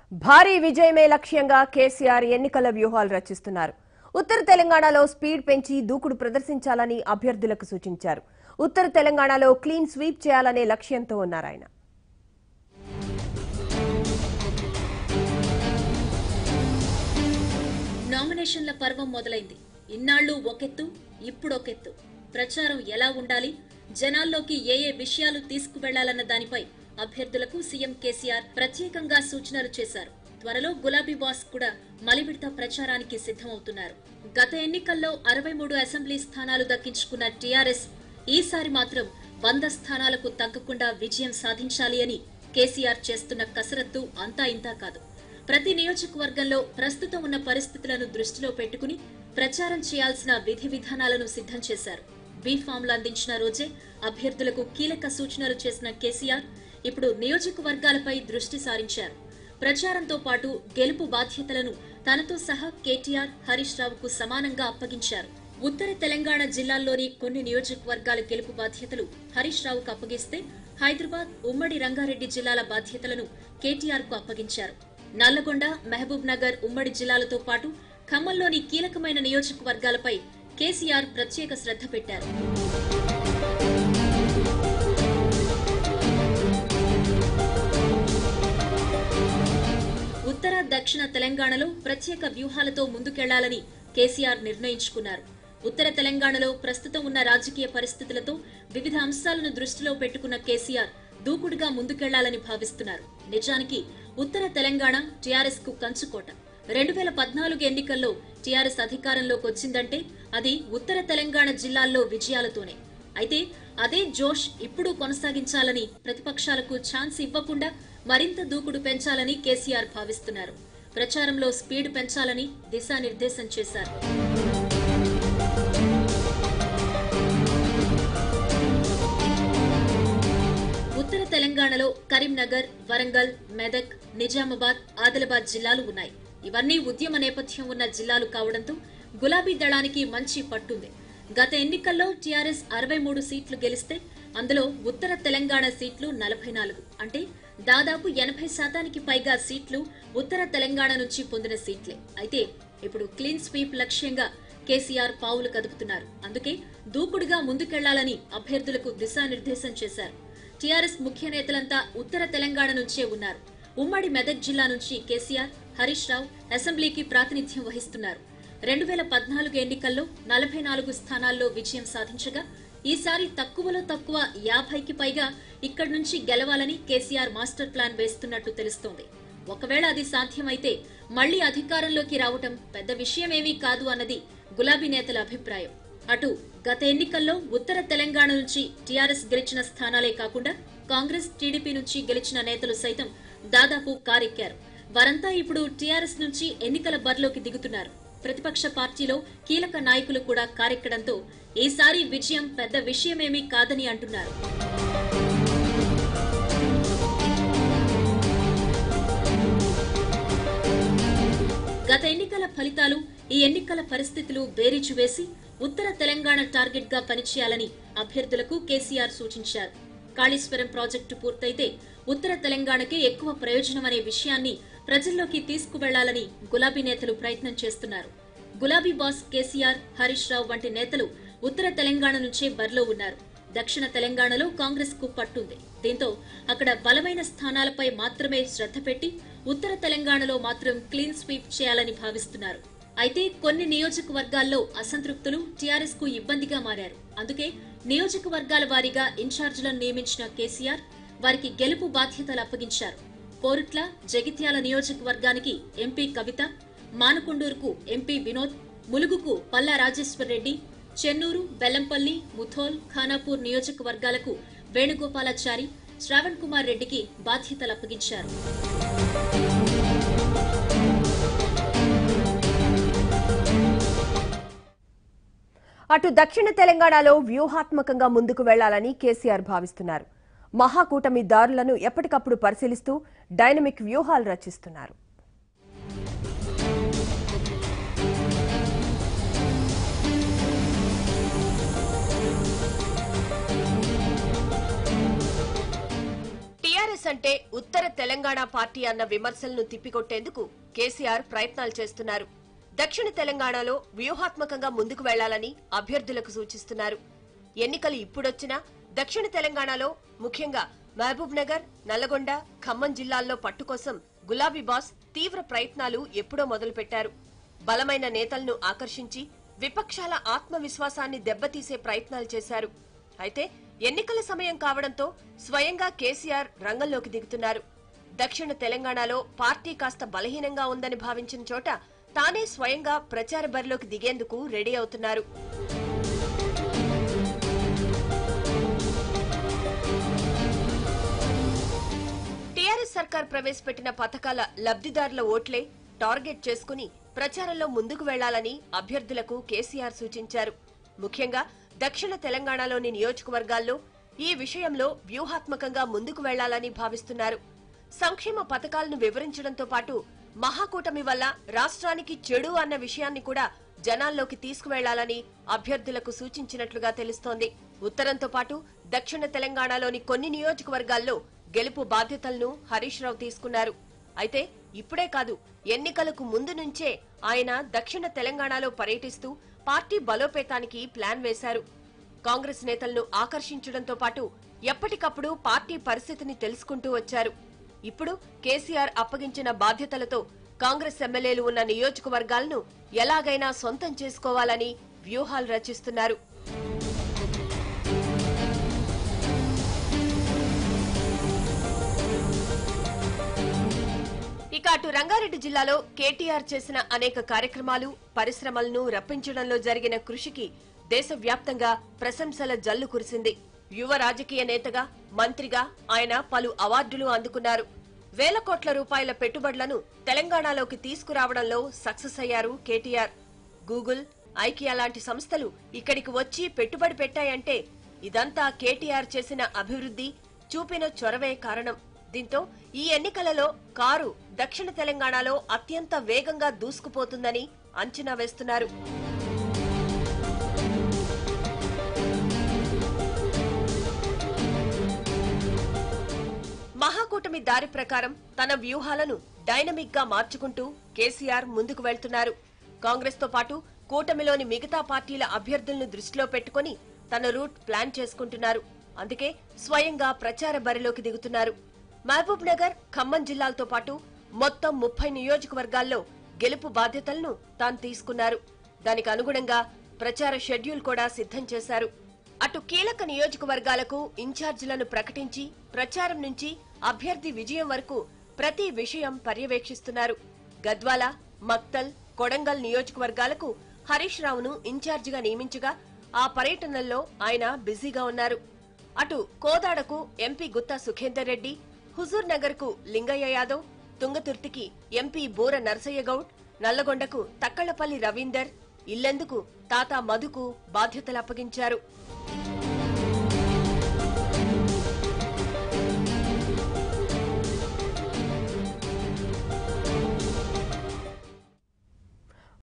భారీ విజయమే లక్ష్యంగా కేసీఆర్ ఎన్నికల వ్యూహాలు రచిస్తున్నారు ఉత్తర తెలంగాణలో స్పీడ్ పెంచి దూకుడు ప్రదర్శించాలని అభ్యర్థులకు సూచించారు ఉత్తర తెలంగాణలో క్లీన్ స్వీప్ చేయాలనే లక్ష్యంతో ఉన్నారు ఆయన నామినేషన్ల పర్వం మొదలైంది ఇన్నాళ్లు ఒకెత్తు ఇప్పుడు ఒకెత్తు ప్రచారం ఎలా ఉండాలి జనాల్లోకి ఏ ఏ విషయాలు తీసుకువెళ్లాలన్న దానిపై అభ్యర్థులకు సీఎం కేసీఆర్ ప్రత్యేకంగా సూచనలు చేశారు త్వరలో గులాబీ బాస్ కూడా మలివిడత ప్రచారానికి సిద్ధమవుతున్నారు గత ఎన్నికల్లో అరవై మూడు అసెంబ్లీ స్థానాలు దక్కించుకున్న టీఆర్ఎస్ ఈసారి మాత్రం వంద స్థానాలకు తగ్గకుండా విజయం సాధించాలి అని కేసీఆర్ చేస్తున్న కసరత్తు అంతా ఇంతా కాదు ప్రతి నియోజకవర్గంలో ప్రస్తుతం ఉన్న పరిస్థితులను దృష్టిలో పెట్టుకుని ప్రచారం చేయాల్సిన విధి విధానాలను సిద్ధం చేశారు బీ ఫామ్లు అందించిన రోజే అభ్యర్థులకు కీలక సూచనలు చేసిన కేసీఆర్ ఇప్పుడు నియోజకవర్గాలపై దృష్టి సారించారు ప్రచారంతో పాటు గెలుపు బాధ్యతలను తనతో సహా కేటీఆర్ హరీష్ రావుకు సమానంగా అప్పగించారు ఉత్తర తెలంగాణ జిల్లాల్లోని కొన్ని నియోజకవర్గాల గెలుపు బాధ్యతలు హరీష్ రావుకు అప్పగిస్తే హైదరాబాద్ ఉమ్మడి రంగారెడ్డి జిల్లాల బాధ్యతలను కేటీఆర్ కు అప్పగించారు నల్లగొండ మహబూబ్ నగర్ ఉమ్మడి జిల్లాలతో పాటు ఖమ్మంలోని కీలకమైన నియోజకవర్గాలపై కేసీఆర్ ప్రత్యేక శ్రద్ధ పెట్టారు ఉత్తర దక్షిణ తెలంగాణలో ప్రత్యేక వ్యూహాలతో ముందుకెళ్లాలని కేసీఆర్ నిర్ణయించుకున్నారు ఉత్తర తెలంగాణలో ప్రస్తుతం ఉన్న రాజకీయ పరిస్థితులతో వివిధ అంశాలను దృష్టిలో పెట్టుకున్న కేసీఆర్ దూకుడుగా ముందుకెళ్లాలని భావిస్తున్నారు నిజానికి ఉత్తర తెలంగాణ టీఆర్ఎస్ కు కంచుకోట రెండు వేల పద్నాలుగు ఎన్నికల్లో టీఆర్ఎస్ అధికారంలోకి వచ్చిందంటే అది ఉత్తర తెలంగాణ జిల్లాల్లో విజయాలతోనే అయితే అదే జోష్ ఇప్పుడు కొనసాగించాలని ప్రతిపక్షాలకు ఛాన్స్ ఇవ్వకుండా మరింత దూకుడు పెంచాలని కేసీఆర్ భావిస్తున్నారు ప్రచారంలో స్పీడ్ పెంచాలని దిశానిర్దేశం చేశారు ఉత్తర తెలంగాణలో కరీంనగర్ వరంగల్ మెదక్ నిజామాబాద్ ఆదిలాబాద్ జిల్లాలు ఉన్నాయి ఇవన్నీ ఉద్యమ నేపథ్యం ఉన్న జిల్లాలు కావడంతో గులాబీ దళానికి మంచి పట్టుంది గత ఎన్నికల్లో టీఆర్ఎస్ అరవై మూడు సీట్లు గెలిస్తే అందులో ఉత్తర తెలంగాణ సీట్లు నలభై నాలుగు అంటే దాదాపు ఎనభై శాతానికి పైగా సీట్లు ఉత్తర తెలంగాణ నుంచి పొందిన సీట్లే అయితే ఇప్పుడు క్లీన్ స్వీప్ లక్ష్యంగా కేసీఆర్ పావులు కదుపుతున్నారు అందుకే దూకుడుగా ముందుకెళ్లాలని అభ్యర్థులకు దిశానిర్దేశం చేశారు టీఆర్ఎస్ ముఖ్య నేతలంతా ఉత్తర తెలంగాణ నుంచే ఉన్నారు ఉమ్మడి మెదక్ జిల్లా నుంచి కేసీఆర్ హరీష్ రావు అసెంబ్లీకి ప్రాతినిధ్యం వహిస్తున్నారు రెండు వేల పద్నాలుగు ఎన్నికల్లో నలభై నాలుగు స్థానాల్లో విజయం సాధించగా ఈసారి తక్కువలో తక్కువ యాభైకి పైగా ఇక్కడి నుంచి గెలవాలని కేసీఆర్ మాస్టర్ ప్లాన్ వేస్తున్నట్టు తెలుస్తోంది ఒకవేళ అది సాధ్యమైతే మళ్లీ అధికారంలోకి రావటం పెద్ద విషయమేమీ కాదు అన్నది గులాబీ నేతల అభిప్రాయం అటు గత ఎన్నికల్లో ఉత్తర తెలంగాణ నుంచి టీఆర్ఎస్ గెలిచిన స్థానాలే కాకుండా కాంగ్రెస్ టీడీపీ నుంచి గెలిచిన నేతలు సైతం దాదాపు కారెక్కారు వారంతా ఇప్పుడు టీఆర్ఎస్ నుంచి ఎన్నికల బరిలోకి దిగుతున్నారు ప్రతిపక్ష పార్టీలో కీలక నాయకులు కూడా కారెక్కడంతో ఈసారి విజయం పెద్ద విషయమేమీ కాదని అంటున్నారు గత ఎన్నికల ఫలితాలు ఈ ఎన్నికల పరిస్థితులు బేరీజు వేసి ఉత్తర తెలంగాణ టార్గెట్ గా పనిచేయాలని అభ్యర్థులకు కేసీఆర్ సూచించారు కాళేశ్వరం ప్రాజెక్టు పూర్తయితే ఉత్తర తెలంగాణకే ఎక్కువ ప్రయోజనం అనే విషయాన్ని ప్రజల్లోకి తీసుకువెళ్లాలని గులాబీ నేతలు ప్రయత్నం చేస్తున్నారు గులాబీ బాస్ కేసీఆర్ హరీష్ రావు వంటి నేతలు ఉత్తర తెలంగాణ నుంచే బరిలో ఉన్నారు దక్షిణ తెలంగాణలో కాంగ్రెస్ కు పట్టుంది దీంతో అక్కడ బలమైన స్థానాలపై మాత్రమే శ్రద్ధ పెట్టి ఉత్తర తెలంగాణలో మాత్రం క్లీన్ స్వీప్ చేయాలని భావిస్తున్నారు అయితే కొన్ని నియోజకవర్గాల్లో అసంతృప్తులు టీఆర్ఎస్ కు ఇబ్బందిగా మారారు అందుకే నియోజకవర్గాల వారీగా ఇన్ఛార్జీలను నియమించిన కేసీఆర్ వారికి గెలుపు బాధ్యతలు అప్పగించారు కోరుట్ల జగిత్యాల నియోజకవర్గానికి ఎంపీ కవిత మానకొండూరుకు ఎంపీ వినోద్ ములుగుకు పల్లా రాజేశ్వర్ రెడ్డి చెన్నూరు బెల్లంపల్లి ముథోల్ ఖానాపూర్ నియోజకవర్గాలకు వేణుగోపాలాచారి శ్రావణ్ కుమార్ రెడ్డికి బాధ్యతలు అప్పగించారు అటు దక్షిణ తెలంగాణలో వ్యూహాత్మకంగా ముందుకు వెళ్లాలని కేసీఆర్ భావిస్తున్నారు మహాకూటమి దారులను ఎప్పటికప్పుడు పరిశీలిస్తూ డైనమిక్ వ్యూహాలు రచిస్తున్నారు టీఆర్ఎస్ అంటే ఉత్తర తెలంగాణ పార్టీ అన్న విమర్శలను తిప్పికొట్టేందుకు కేసీఆర్ ప్రయత్నాలు చేస్తున్నారు దక్షిణ తెలంగాణలో వ్యూహాత్మకంగా ముందుకు వెళ్లాలని అభ్యర్థులకు సూచిస్తున్నారు ఎన్నికలు ఇప్పుడొచ్చినా దక్షిణ తెలంగాణలో ముఖ్యంగా మహబూబ్ నగర్ నల్లగొండ ఖమ్మం జిల్లాల్లో పట్టు కోసం గులాబీ బాస్ తీవ్ర ప్రయత్నాలు ఎప్పుడో మొదలుపెట్టారు బలమైన నేతలను ఆకర్షించి విపక్షాల ఆత్మవిశ్వాసాన్ని దెబ్బతీసే ప్రయత్నాలు చేశారు అయితే ఎన్నికల సమయం కావడంతో స్వయంగా కేసీఆర్ రంగంలోకి దిగుతున్నారు దక్షిణ తెలంగాణలో పార్టీ కాస్త బలహీనంగా ఉందని భావించిన చోట తానే స్వయంగా ప్రచార బరిలోకి దిగేందుకు రెడీ అవుతున్నారు టీఆర్ఎస్ సర్కార్ ప్రవేశపెట్టిన పథకాల లబ్ధిదారుల ఓట్లే టార్గెట్ చేసుకుని ప్రచారంలో ముందుకు వెళ్లాలని అభ్యర్థులకు కేసీఆర్ సూచించారు ముఖ్యంగా దక్షిణ తెలంగాణలోని నియోజకవర్గాల్లో ఈ విషయంలో వ్యూహాత్మకంగా ముందుకు వెళ్లాలని భావిస్తున్నారు సంక్షేమ పథకాలను వివరించడంతో పాటు మహాకూటమి వల్ల రాష్ట్రానికి చెడు అన్న విషయాన్ని కూడా జనాల్లోకి తీసుకువెళ్లాలని అభ్యర్థులకు సూచించినట్లుగా తెలుస్తోంది ఉత్తరంతో పాటు దక్షిణ తెలంగాణలోని కొన్ని నియోజకవర్గాల్లో గెలుపు బాధ్యతలను హరీష్ రావు తీసుకున్నారు అయితే ఇప్పుడే కాదు ఎన్నికలకు ముందు నుంచే ఆయన దక్షిణ తెలంగాణలో పర్యటిస్తూ పార్టీ బలోపేతానికి ప్లాన్ వేశారు కాంగ్రెస్ నేతలను ఆకర్షించడంతో పాటు ఎప్పటికప్పుడు పార్టీ పరిస్థితిని తెలుసుకుంటూ వచ్చారు ఇప్పుడు కేసీఆర్ అప్పగించిన బాధ్యతలతో కాంగ్రెస్ ఎమ్మెల్యేలు ఉన్న నియోజకవర్గాలను ఎలాగైనా సొంతం చేసుకోవాలని వ్యూహాలు రచిస్తున్నారు ఇక అటు రంగారెడ్డి జిల్లాలో కేటీఆర్ చేసిన అనేక కార్యక్రమాలు పరిశ్రమలను రప్పించడంలో జరిగిన కృషికి దేశవ్యాప్తంగా ప్రశంసల జల్లు కురిసింది యువ రాజకీయ నేతగా మంత్రిగా ఆయన పలు అవార్డులు అందుకున్నారు వేల కోట్ల రూపాయల పెట్టుబడులను తెలంగాణలోకి తీసుకురావడంలో సక్సెస్ అయ్యారు కేటీఆర్ గూగుల్ ఐకియా లాంటి సంస్థలు ఇక్కడికి వచ్చి పెట్టుబడి పెట్టాయంటే ఇదంతా కేటీఆర్ చేసిన అభివృద్ధి చూపిన చొరవే కారణం దీంతో ఈ ఎన్నికలలో కారు దక్షిణ తెలంగాణలో అత్యంత వేగంగా దూసుకుపోతుందని అంచనా వేస్తున్నారు మహాకూటమి దారి ప్రకారం తన వ్యూహాలను డైనమిక్ గా మార్చుకుంటూ కేసీఆర్ ముందుకు వెళ్తున్నారు కాంగ్రెస్ తో పాటు కూటమిలోని మిగతా పార్టీల అభ్యర్థులను దృష్టిలో పెట్టుకుని తన రూట్ ప్లాన్ చేసుకుంటున్నారు అందుకే స్వయంగా ప్రచార బరిలోకి దిగుతున్నారు మహబూబ్ నగర్ ఖమ్మం జిల్లాలతో పాటు మొత్తం ముప్పై నియోజకవర్గాల్లో గెలుపు బాధ్యతలను తాను తీసుకున్నారు దానికి అనుగుణంగా ప్రచార షెడ్యూల్ కూడా సిద్ధం చేశారు అటు కీలక నియోజకవర్గాలకు ఇన్ఛార్జీలను ప్రకటించి ప్రచారం నుంచి అభ్యర్థి విజయం వరకు ప్రతి విషయం పర్యవేక్షిస్తున్నారు గద్వాల మక్తల్ కొడంగల్ నియోజకవర్గాలకు హరీష్ రావును ఇన్ఛార్జిగా నియమించగా ఆ పర్యటనల్లో ఆయన బిజీగా ఉన్నారు అటు కోదాడకు ఎంపీ గుత్తా సుఖేందర్ రెడ్డి హుజూర్ నగర్ కు లింగయ్య యాదవ్ తుంగతుర్తికి ఎంపీ బూర నరసయ్య గౌడ్ నల్లగొండకు తక్కళ్లపల్లి రవీందర్ ఇల్లెందుకు తాతా మధుకు బాధ్యతలు అప్పగించారు